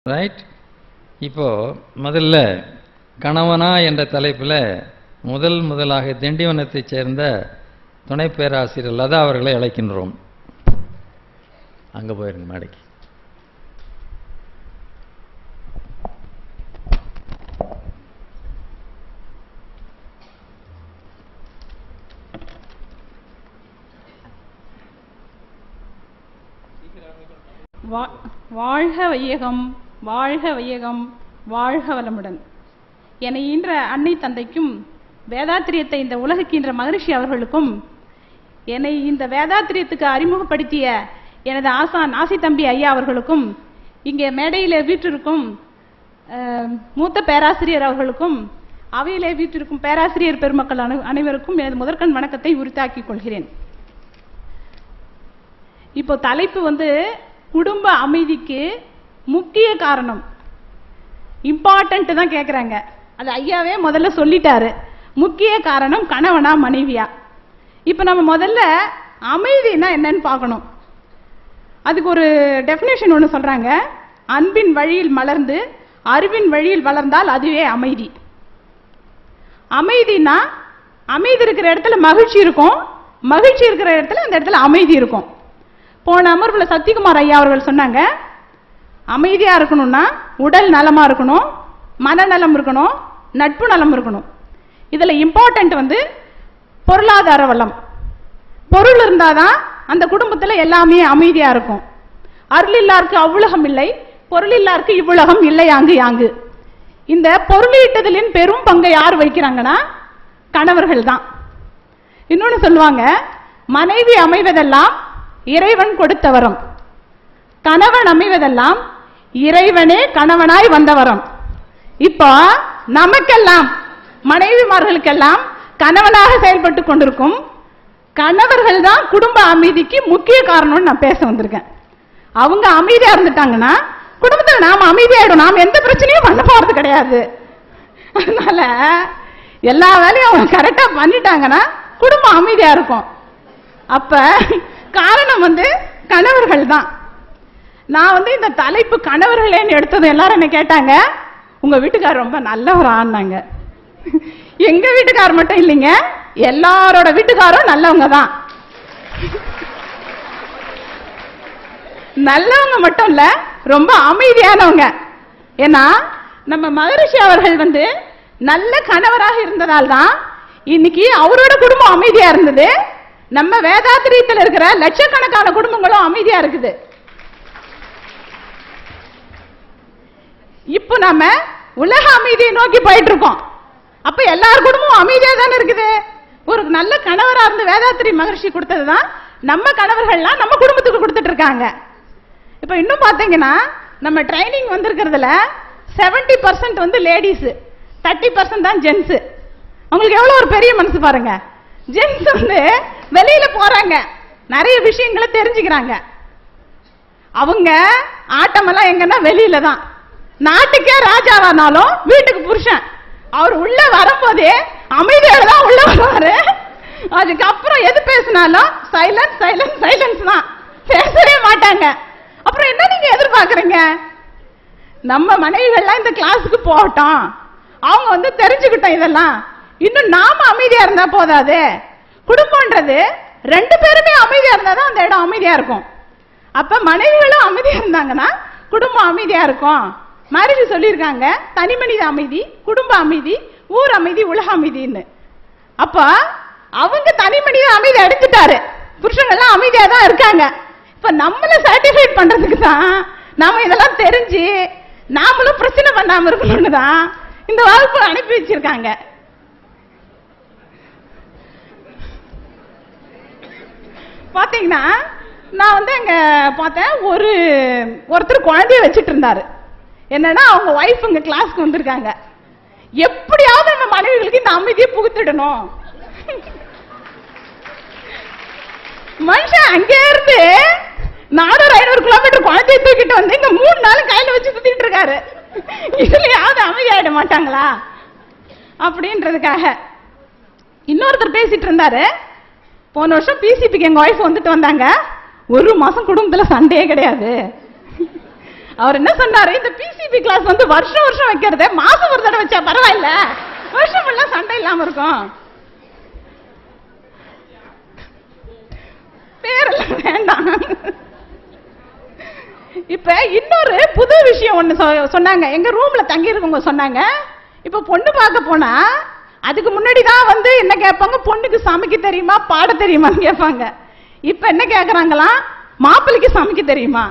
right இப்போ முதல்ல கணவனா என்ற தலைப்பில் முதல் முதலாக திண்டிவனத்தைச் சேர்ந்த துணை பேராசிரியர் லதா அவர்களை அழைக்கின்றோம் அங்கே போயிருங்க மேடைக்கு வா- வாழ்க வையகம் வாழ்க வையகம் வாழ்க வளமுடன் என ஈன்ற அன்னை தந்தைக்கும் வேதாத்திரியத்தை இந்த உலகுக்கின்ற மகரிஷி அவர்களுக்கும் என்னை இந்த வேதாத்திரியத்துக்கு அறிமுகப்படுத்திய எனது ஆசான் ஆசி தம்பி ஐயா அவர்களுக்கும் இங்கே மேடையிலே வீற்றிருக்கும் அஹ், மூத்த பேராசிரியர் அவர்களுக்கும் அவையிலே வீற்றிருக்கும் பேராசிரியர் பெருமக்கள் அனை- அனைவருக்கும் எனது முதற்கண் வணக்கத்தை உரித்தாக்கிக் கொள்கிறேன் இப்போ தலைப்பு வந்து குடும்ப அமைதிக்கு முக்கிய காரணம் இம்பார்ட்டன்ட் தான் கேக்குறாங்க அது ஐயாவே முதல்ல சொல்லிட்டாரு முக்கிய காரணம் கணவனா மனைவியா இப்போ நம்ம முதல்ல அமைதினா என்னன்னு பார்க்கணும் அதுக்கு ஒரு டெஃபினேஷன் ஒன்று சொல்றாங்க அன்பின் வழியில் மலர்ந்து அறிவின் வழியில் வளர்ந்தால் அதுவே அமைதி அமைதினா அமைதி இருக்கிற இடத்துல மகிழ்ச்சி இருக்கும் மகிழ்ச்சி இருக்கிற இடத்துல அந்த இடத்துல அமைதி இருக்கும் போன அமர்வுல சத்யகுமார் ஐயா அவர்கள் சொன்னாங்க அமைதியா இருக்கணும்னா உடல் நலமா இருக்கணும் மனநலம் இருக்கணும் நட்பு நலம் இருக்கணும் இதுல இம்பார்ட்டன்ட் வந்து பொருளாதார வளம் பொருள் இருந்தாதான் அந்த குடும்பத்துல எல்லாமே அமைதியா இருக்கும் அருள் இல்லாருக்கு அவ்வுலகம் இல்லை பொருள் இல்லாருக்கு இவ்வுலகம் இல்லை யாங்கு யாங்கு இந்த பொருளீட்டுதலின் பெரும் பங்கை யார் வைக்கிறாங்கன்னா கணவர்கள் தான் இன்னொன்னு சொல்லுவாங்க மனைவி அமைவதெல்லாம் இறைவன் கொடுத்த வரம் கணவன் அமைவதெல்லாம் இறைவனே கணவனாய் வந்த வரம் இப்போ நமக்கெல்லாம் மனைவிமார்களுக்கெல்லாம் கணவனாக செயல்பட்டு கொண்டிருக்கும் கணவர்கள் தான் குடும்ப அமைதிக்கு முக்கிய காரணம்னு நான் பேச வந்திருக்கேன் அவங்க அமைதியா இருந்துட்டாங்கன்னா குடும்பத்துல நாம அமைதியாயிடும் நாம எந்த பிரச்சனையும் பண்ண போறது கிடையாது அதனால எல்லா வேலையும் அவங்க கரெக்டா பண்ணிட்டாங்கன்னா குடும்பம் அமைதியா இருக்கும் அப்ப காரணம் வந்து கணவர்கள் தான் நான் வந்து இந்த தலைப்பு கணவர்களேன்னு எடுத்தது எல்லாரும் என்ன கேட்டாங்க உங்க வீட்டுக்காரர் ரொம்ப நல்லவர் ஆனாங்க எங்க வீட்டுக்காரர் மட்டும் இல்லைங்க எல்லாரோட வீட்டுக்காரும் நல்லவங்க தான் நல்லவங்க மட்டும் இல்ல ரொம்ப அமைதியானவங்க ஏன்னா நம்ம மகரிஷி அவர்கள் வந்து நல்ல கணவராக இருந்ததால் தான் இன்னைக்கு அவரோட குடும்பம் அமைதியா இருந்தது நம்ம வேதாத்திரியத்தில் இருக்கிற லட்சக்கணக்கான குடும்பங்களும் அமைதியா இருக்குது இப்போ நாம உலக அமைதியை நோக்கி போயிட்டு இருக்கோம் அப்ப எல்லார் குடும்பமும் அமைதியா தானே இருக்குது ஒரு நல்ல கணவரா இருந்து வேதாத்திரி மகர்ஷி கொடுத்ததுதான் நம்ம கணவர்கள்லாம் நம்ம குடும்பத்துக்கு கொடுத்துட்டு இருக்காங்க இப்ப இன்னும் பாத்தீங்கன்னா நம்ம ட்ரைனிங் வந்திருக்கிறதுல 70% பர்சன்ட் வந்து லேடிஸ் தேர்ட்டி பர்சன்ட் தான் ஜென்ஸ் அவங்களுக்கு எவ்வளவு ஒரு பெரிய மனசு பாருங்க ஜென்ஸ் வந்து வெளியில போறாங்க நிறைய விஷயங்களை தெரிஞ்சுக்கிறாங்க அவங்க ஆட்டமெல்லாம் எங்கன்னா வெளியில தான் நாட்டுக்கே ராஜாவானாலும் வீட்டுக்கு புருஷன் அவர் உள்ள வரும்போதே அமைதியோட தான் உள்ள வருவாரு அதுக்கப்புறம் எது பேசினாலும் சைலன்ஸ் சைலன்ஸ் சைலன்ஸ் தான் பேசவே மாட்டாங்க அப்புறம் என்ன நீங்க எதிர்பார்க்கறீங்க நம்ம மனைவிகள்லாம் இந்த கிளாஸுக்கு போகட்டும் அவங்க வந்து தெரிஞ்சுக்கிட்டோம் இதெல்லாம் இன்னும் நாம அமைதியா இருந்தா போதாது குடும்பம்ன்றது ரெண்டு பேருமே அமைதியா இருந்தா தான் அந்த இடம் அமைதியா இருக்கும் அப்ப மனைவிகளும் அமைதியா இருந்தாங்கன்னா குடும்பம் அமைதியா இருக்கும் மரிஜி சொல்லியிருக்காங்க தனி மனித அமைதி குடும்ப அமைதி ஊர் அமைதி உலக அமைதின்னு அப்ப அவங்க தனி மனித அமைதி அடிச்சுட்டாரு புருஷங்க எல்லாம் அமைதியா தான் இருக்காங்க இப்ப நம்மள சர்டிஃபைட் பண்றதுக்கு தான் நாம இதெல்லாம் தெரிஞ்சு நாமளும் பிரச்சனை பண்ணாம இருக்கணும்னு தான் இந்த வகுப்பு அனுப்பி வச்சிருக்காங்க பாத்தீங்கன்னா நான் வந்து அங்க பார்த்தேன் ஒரு ஒருத்தர் குழந்தைய வச்சிட்டு இருந்தாரு என்னன்னா அவங்க ஒய்ஃப் இங்க கிளாஸ்க்கு வந்திருக்காங்க எப்படியாவது நம்ம மனைவிகளுக்கு இந்த அமைதியை புகுத்திடணும் மனுஷன் அங்கே இருந்து நானூறு ஐநூறு கிலோமீட்டர் குழந்தைய தூக்கிட்டு வந்து இங்க மூணு நாள் கையில வச்சு சுத்திட்டு இருக்காரு இதுலயாவது அமைதியாயிட மாட்டாங்களா அப்படின்றதுக்காக இன்னொருத்தர் பேசிட்டு இருந்தாரு போன வருஷம் பிசிபிக்கு எங்க ஒய்ஃப் வந்துட்டு வந்தாங்க ஒரு மாசம் குடும்பத்துல சண்டையே கிடையாது அவர் என்ன சொன்னாரு இந்த பிசிபி கிளாஸ் வந்து வருஷம் வருஷம் வைக்கிறத மாசம் ஒரு தடவை வச்சா பரவாயில்ல வருஷம் ஃபுல்லா சண்டை இல்லாம இருக்கும் பேரெல்லாம் வேண்டாம் இப்ப இன்னொரு புது விஷயம் ஒண்ணு சொ- சொன்னாங்க எங்க ரூம்ல தங்கி இருக்கவங்க சொன்னாங்க இப்ப பொண்ணு பார்க்க போனா அதுக்கு முன்னாடி தான் வந்து என்ன கேட்பாங்க பொண்ணுக்கு சமைக்க தெரியுமா பாட தெரியுமான்னு கேட்பாங்க இப்ப என்ன கேக்குறாங்களாம் மாப்பிள்ளைக்கு சமைக்க தெரியுமா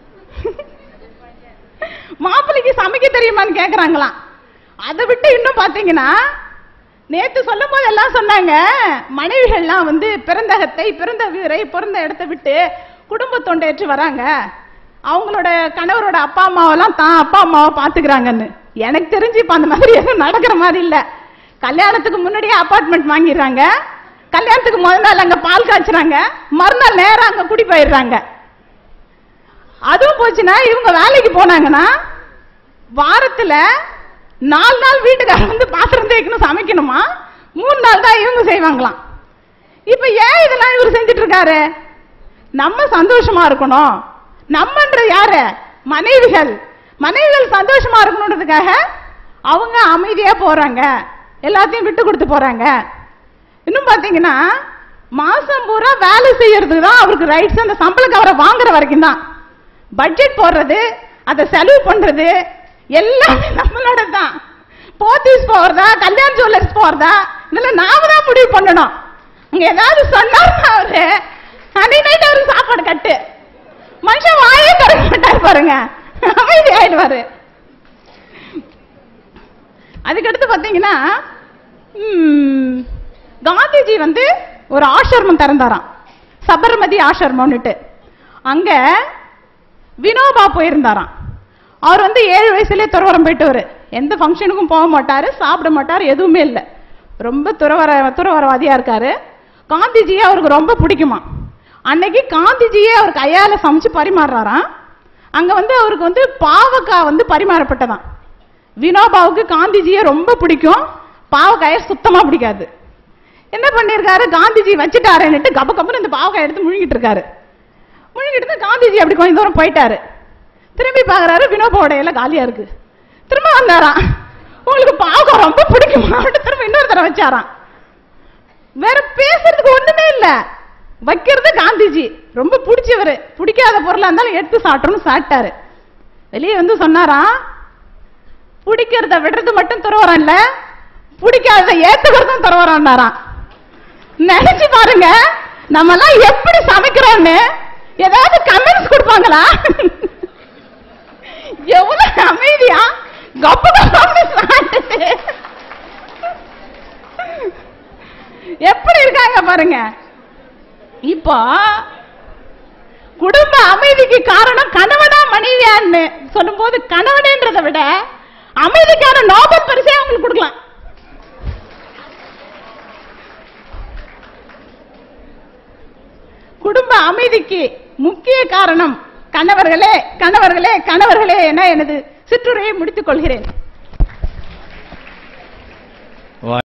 மாப்பிள்ளைக்கு சமைக்க தெரியுமான்னு கேக்குறாங்களாம் அதை விட்டு இன்னும் பாத்தீங்கன்னா நேத்து சொல்லும் போது எல்லாம் சொன்னாங்க மனைவிகள்லாம் வந்து பிறந்தகத்தை பிறந்த வீரை பிறந்த இடத்தை விட்டு குடும்ப தொண்டேற்று வராங்க அவங்களோட கணவரோட அப்பா அம்மாவெல்லாம் தான் அப்பா அம்மாவை பாத்துக்கிறாங்கன்னு எனக்கு தெரிஞ்சு இப்ப அந்த மாதிரி எதுவும் நடக்கிற மாதிரி இல்ல கல்யாணத்துக்கு முன்னாடியே அபார்ட்மெண்ட் வாங்கிடுறாங்க கல்யாணத்துக்கு முதல் நாள் அங்க பால் காய்ச்சுறாங்க மறுநாள் நேரம் அங்க குடி போயிடுறாங்க அதுவும் போச்சுன்னா இவங்க வேலைக்கு போனாங்கன்னா வாரத்துல நாலு நாள் வீட்டுக்காரர் வந்து பாத்திரம் தேய்க்கணும் சமைக்கணுமா மூணு நாள் தான் இவங்க செய்வாங்களாம் இப்ப ஏன் இதெல்லாம் இவர் செஞ்சுட்டு இருக்காரு நம்ம சந்தோஷமா இருக்கணும் நம்மன்ற யாரு மனைவிகள் மனைவிகள் சந்தோஷமா இருக்கணுன்றதுக்காக அவங்க அமைதியா போறாங்க எல்லாத்தையும் விட்டு கொடுத்து போறாங்க இன்னும் பாத்தீங்கன்னா மாசம் பூரா வேலை செய்யறதுக்கு தான் அவருக்கு ரைட்ஸ் அந்த சம்பள கவரை வாங்குற வரைக்கும் தான் பட்ஜெட் போடுறது அதை செலவு பண்றது எல்லாமே நம்மளோட தான் போத்தீஸ் போறதா கல்யாண ஜுவல்லர்ஸ் போறதா இதெல்லாம் நாம தான் முடிவு பண்ணணும் அங்க ஏதாவது சொன்னாருன்னா அவரு அன்னைக்கு நைட் அவருக்கு சாப்பாடு கட்டு மனுஷன் வாயே திறக்க மாட்டாரு பாருங்க அமைதி ஆயிடுவாரு அதுக்கடுத்து பாத்தீங்கன்னா ம், காந்திஜி வந்து ஒரு ஆசிரமம் திறந்தாராம் சபர்மதி ஆசிரமம்னுட்டு அங்க வினோபா போயிருந்தாராம் அவர் வந்து ஏழு வயசுலயே துறவரம் போயிட்டு எந்த ஃபங்க்ஷனுக்கும் போக மாட்டாரு சாப்பிட மாட்டாரு எதுவுமே இல்லை ரொம்ப துறவர துறவரவாதியா இருக்காரு காந்திஜியை அவருக்கு ரொம்ப பிடிக்குமா அன்னைக்கு காந்திஜியே அவர் கையால சமைச்சு பரிமாறுறாராம் அங்க வந்து அவருக்கு வந்து பாவக்காய் வந்து பரிமாறப்பட்டதாம் வினோபாவுக்கு காந்திஜியை ரொம்ப பிடிக்கும் பாவக்காயை சுத்தமா பிடிக்காது என்ன பண்ணிருக்காரு காந்திஜி வச்சுட்டாருன்னுட்டு கப கபன்னு இந்த பாவக்காய் எடுத்து முழுங்கிட்டு இருக்காரு முழுங்கிட்டு இருந்தா காந்திஜி அப்படி கொஞ்சம் தூரம் போயிட்டாரு திரும்பி பார்க்கறாரு வினோபாவோட எல்லாம் காலியா இருக்கு திரும்ப வந்தாராம் உங்களுக்கு பாவக்காய் ரொம்ப பிடிக்குமா அப்படின்னு திரும்ப இன்னொரு தடவை வச்சாராம் வேற பேசுறதுக்கு ஒண்ணுமே இல்ல வைக்கிறது காந்திஜி ரொம்ப பிடிச்சவரு பிடிக்காத பொருளா இருந்தாலும் எடுத்து சாப்பிட்டோம்னு சாப்பிட்டாரு வெளியே வந்து சொன்னாராம் பிடிக்கிறத விடுறது மட்டும் துறவரம் இல்ல பிடிக்காதத ஏத்துக்கிறதும் துறவரம்னாராம் நினைச்சு பாருங்க நம்ம எல்லாம் எப்படி சமைக்கிறோம்னு ஏதாவது கமெண்ட்ஸ் கொடுப்பாங்களா எவ்வளவு அமைதியா கப்பு கப்பு சாப்பிட்டுட்டு எப்படி இருக்காங்க பாருங்க இப்போ குடும்ப அமைதிக்கு காரணம் கணவனா மனைவியான்னு சொல்லும்போது கணவனேன்றதை விட அமைதிக்கான நோபல் பரிசே அவங்களுக்கு கொடுக்கலாம் குடும்ப அமைதிக்கு முக்கிய காரணம் கணவர்களே கணவர்களே கணவர்களே என எனது சிற்றுரையை முடித்துக் கொள்கிறேன்